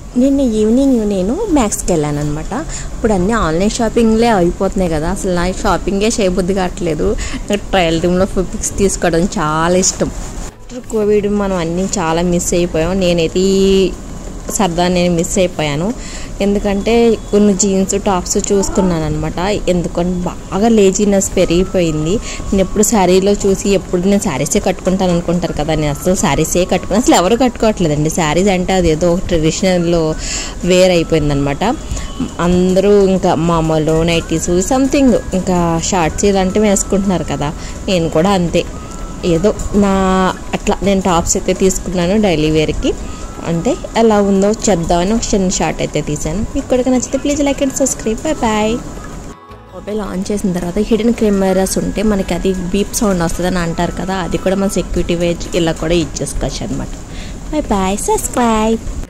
నిన్న ఈవినింగ్ నేను మ్యాక్స్కి వెళ్ళాను అనమాట ఇప్పుడు అన్నీ ఆన్లైన్ షాపింగ్లే అయిపోతున్నాయి కదా అసలు నా షాపింగే చేయబుద్ధి కావట్లేదు నాకు ట్రయల్ రూమ్లో పిక్స్ తీసుకోవడం చాలా ఇష్టం ఆఫ్టర్ కోవిడ్ మనం అన్నీ చాలా మిస్ అయిపోయాం నేనైతే ఈ సరదా నేను మిస్ అయిపోయాను ఎందుకంటే కొన్ని జీన్స్ టాప్స్ చూసుకున్నాను అనమాట ఎందుకంటే బాగా లేజీనెస్ పెరిగిపోయింది నేను ఎప్పుడు శారీలో చూసి ఎప్పుడు నేను శారీసే కట్టుకుంటాను అనుకుంటారు కదా నేను అసలు శారీసే కట్టుకున్నాను అసలు ఎవరు కట్టుకోవట్లేదండి శారీస్ అంటే అది ఏదో ఒక ట్రెడిషనల్లో వేర్ అయిపోయిందనమాట అందరూ ఇంకా మామూలు నైటీస్ సంథింగ్ ఇంకా షార్ట్స్ ఇలాంటివి వేసుకుంటున్నారు కదా నేను కూడా అంతే ఏదో నా అట్లా నేను టాప్స్ అయితే తీసుకున్నాను డైలీ వేర్కి అంటే ఎలా ఉందో చెప్దామని ఒక చిన్న షార్ట్ అయితే తీసాను మీకు కూడా నచ్చితే please like and subscribe bye bye mobile on చేసిన తర్వాత హిడెన్ కెమెరాస్ ఉంటే మనకి అది బీప్ సౌండ్ వస్తుందని అంటారు కదా అది కూడా మన సెక్యూరిటీ వేజ్ ఇలా కూడా ఇచ్చేసుకోవచ్చు అనమాట బై బాయ్ సబ్స్క్రైబ్